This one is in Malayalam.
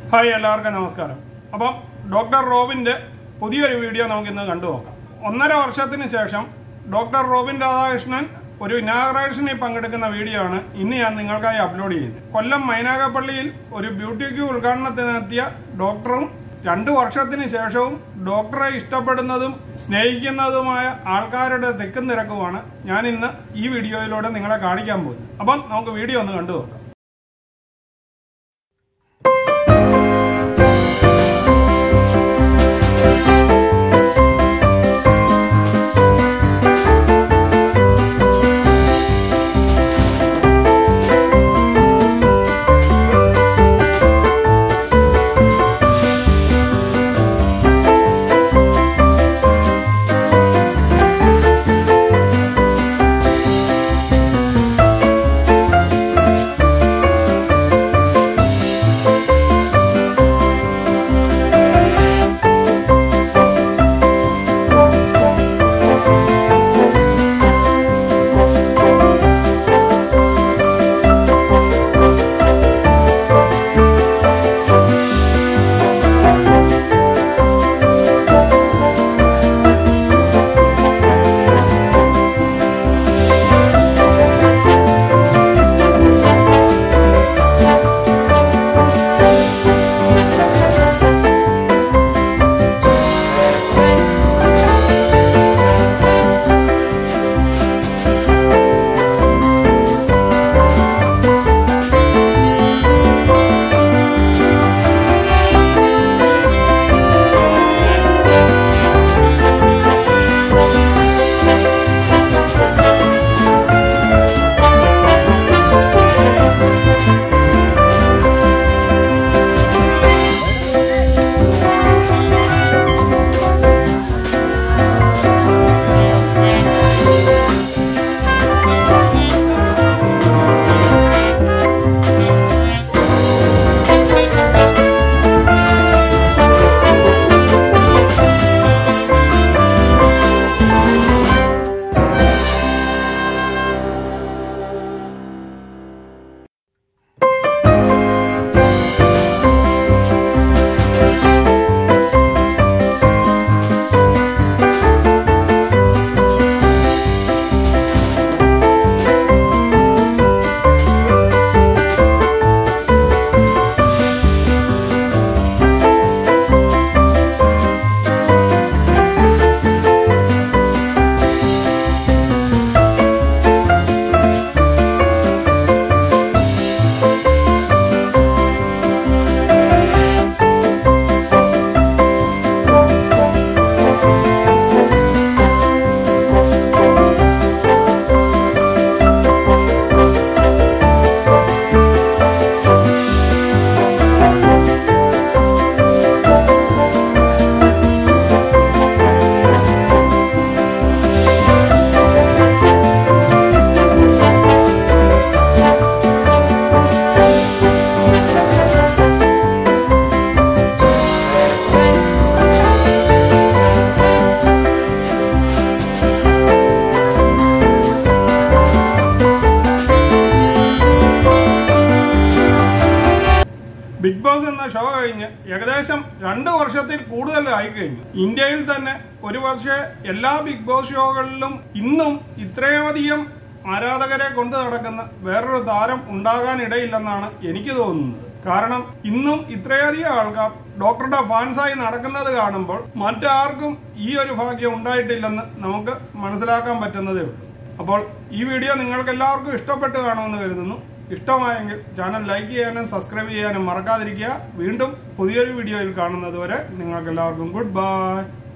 ഹായ് എല്ലാവർക്കും നമസ്കാരം അപ്പം ഡോക്ടർ റോബിന്റെ പുതിയൊരു വീഡിയോ നമുക്ക് ഇന്ന് കണ്ടു നോക്കാം ഒന്നര വർഷത്തിന് ശേഷം ഡോക്ടർ റോബിൻ രാധാകൃഷ്ണൻ ഒരു ഇനാഗ്രേഷനിൽ പങ്കെടുക്കുന്ന വീഡിയോ ആണ് ഇന്ന് ഞാൻ നിങ്ങൾക്കായി അപ്ലോഡ് ചെയ്യുന്നത് കൊല്ലം മൈനാഗപ്പള്ളിയിൽ ഒരു ബ്യൂട്ടി ക്യൂ ഉദ്ഘാടനത്തിനെത്തിയ ഡോക്ടറും രണ്ടു വർഷത്തിന് ശേഷവും ഡോക്ടറെ ഇഷ്ടപ്പെടുന്നതും സ്നേഹിക്കുന്നതുമായ ആൾക്കാരുടെ തെക്കും തിരക്കുമാണ് ഞാൻ ഇന്ന് ഈ വീഡിയോയിലൂടെ നിങ്ങളെ കാണിക്കാൻ പോകുന്നത് അപ്പം നമുക്ക് വീഡിയോ ഒന്ന് കണ്ടു നോക്കാം ബിഗ് ബോസ് എന്ന ഷോ കഴിഞ്ഞ് ഏകദേശം രണ്ട് വർഷത്തിൽ കൂടുതലായി കഴിഞ്ഞു ഇന്ത്യയിൽ തന്നെ ഒരു പക്ഷേ എല്ലാ ബിഗ് ബോസ് ഷോകളിലും ഇന്നും ഇത്രയധികം ആരാധകരെ കൊണ്ടു നടക്കുന്ന വേറൊരു താരം ഉണ്ടാകാനിടയില്ലെന്നാണ് എനിക്ക് തോന്നുന്നത് കാരണം ഇന്നും ഇത്രയധികം ആൾക്കാർ ഡോക്ടറുടെ ഫാൻസായി നടക്കുന്നത് കാണുമ്പോൾ മറ്റാർക്കും ഈ ഒരു ഭാഗ്യം ഉണ്ടായിട്ടില്ലെന്ന് നമുക്ക് മനസ്സിലാക്കാൻ പറ്റുന്നതേ ഉള്ളൂ അപ്പോൾ ഈ വീഡിയോ നിങ്ങൾക്ക് എല്ലാവർക്കും ഇഷ്ടപ്പെട്ട് കാണുമെന്ന് കരുതുന്നു ഇഷ്ടമായെങ്കിൽ ചാനൽ ലൈക്ക് ചെയ്യാനും സബ്സ്ക്രൈബ് ചെയ്യാനും മറക്കാതിരിക്കുക വീണ്ടും പുതിയൊരു വീഡിയോയിൽ കാണുന്നത് വരെ നിങ്ങൾക്ക് എല്ലാവർക്കും ഗുഡ് ബൈ